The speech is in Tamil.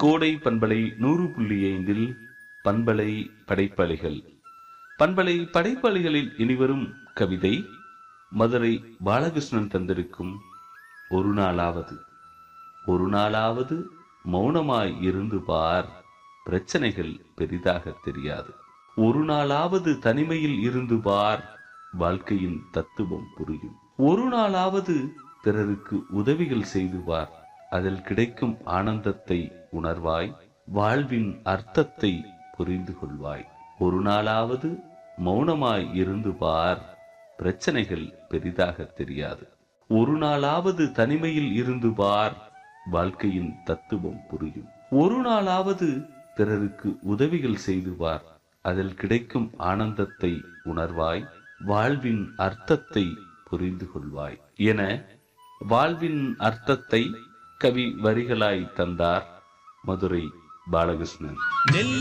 கோடை பண்பலை நூறு புள்ளி ஐந்தில் பண்பலை படைப்பாளிகள் பண்பலை படைப்பாளிகளில் இனிவரும் கவிதை மதுரை பாலகிருஷ்ணன் தந்திருக்கும் ஒரு நாளாவது ஒரு நாளாவது மௌனமாய் இருந்து பார் பிரச்சனைகள் பெரிதாக தெரியாது ஒரு நாளாவது தனிமையில் இருந்து பார் வாழ்க்கையின் தத்துவம் புரியும் ஒரு நாளாவது பிறருக்கு உதவிகள் செய்து பார் அதில் கிடைக்கும் ஆனந்தத்தை உணர்வாய் வாழ்வின் அர்த்தத்தை புரிந்து கொள்வாய் ஒரு நாளாவது மௌனமாய் இருந்து பார் பிரச்சனைகள் பெரிதாக தெரியாது ஒரு நாளாவது தனிமையில் இருந்து பார் வாழ்க்கையின் தத்துவம் புரியும் ஒரு நாளாவது பிறருக்கு உதவிகள் செய்து பார் அதில் கிடைக்கும் ஆனந்தத்தை உணர்வாய் வாழ்வின் அர்த்தத்தை புரிந்து கொள்வாய் என வாழ்வின் அர்த்தத்தை கவி வரிகளாய் தந்தார் மதுரை பாலகிருஷ்ணன் நெல்